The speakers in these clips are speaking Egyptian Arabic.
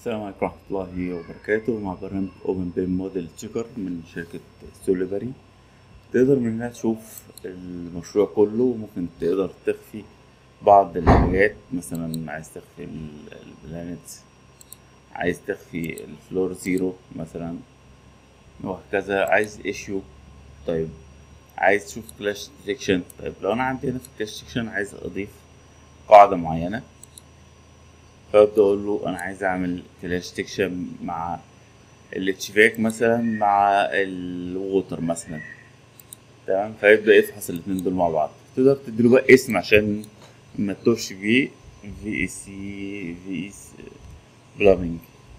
السلام عليكم ورحمة الله وبركاته مع برنامج اوبن بيم موديل تشيكر من شركة سوليفري تقدر من هنا تشوف المشروع كله وممكن تقدر تخفي بعض الحاجات مثلا عايز تخفي ال- البلانت عايز تخفي الفلور زيرو مثلا وهكذا عايز ايشيو طيب عايز تشوف كلاش ديتكشن طيب لو انا عندي هنا في الكلاش ديتكشن عايز اضيف قاعدة معينة فابدا اقول له انا عايز اعمل كلاش ديتكشن مع الاتشفاك مثلا مع الووتر مثلا تمام فيبدا يفحص الاتنين دول مع بعض تقدر تديله بقى اسم عشان ما تتوهش فيه في اي سي في اس بلامينج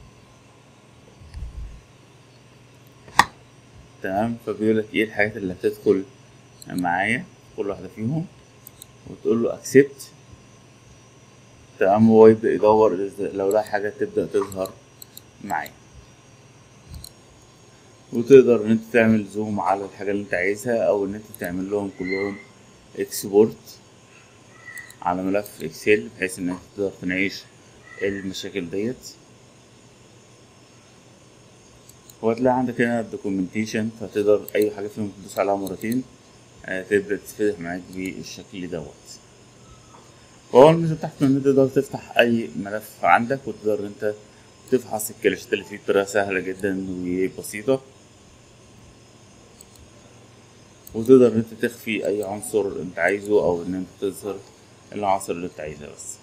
تمام فبيقول لك ايه الحاجات اللي هتدخل معايا كل واحده فيهم وتقول له اكسبت تمام هو يبدأ يدور إذا- لو لقى حاجة تبدأ تظهر معايا وتقدر ان انت تعمل زوم على الحاجة اللي انت عايزها او ان انت تعمل لهم كلهم اكسبورت على ملف اكسل بحيث ان انت تقدر تناقش المشاكل ديت وهتلاقي عندك هنا الدوكيومنتيشن فتقدر اي حاجة فيهم تدوس عليها مرتين آه، تبدأ تتفتح معاك بالشكل دوت وهو الميزة بتاعته إن أنت تقدر تفتح أي ملف عندك وتقدر إن أنت تفحص الكلاشات اللي فيه بطريقة سهلة جدا وبسيطة وتقدر إن أنت تخفي أي عنصر أنت عايزه أو إن أنت تظهر العناصر اللي أنت عايزها بس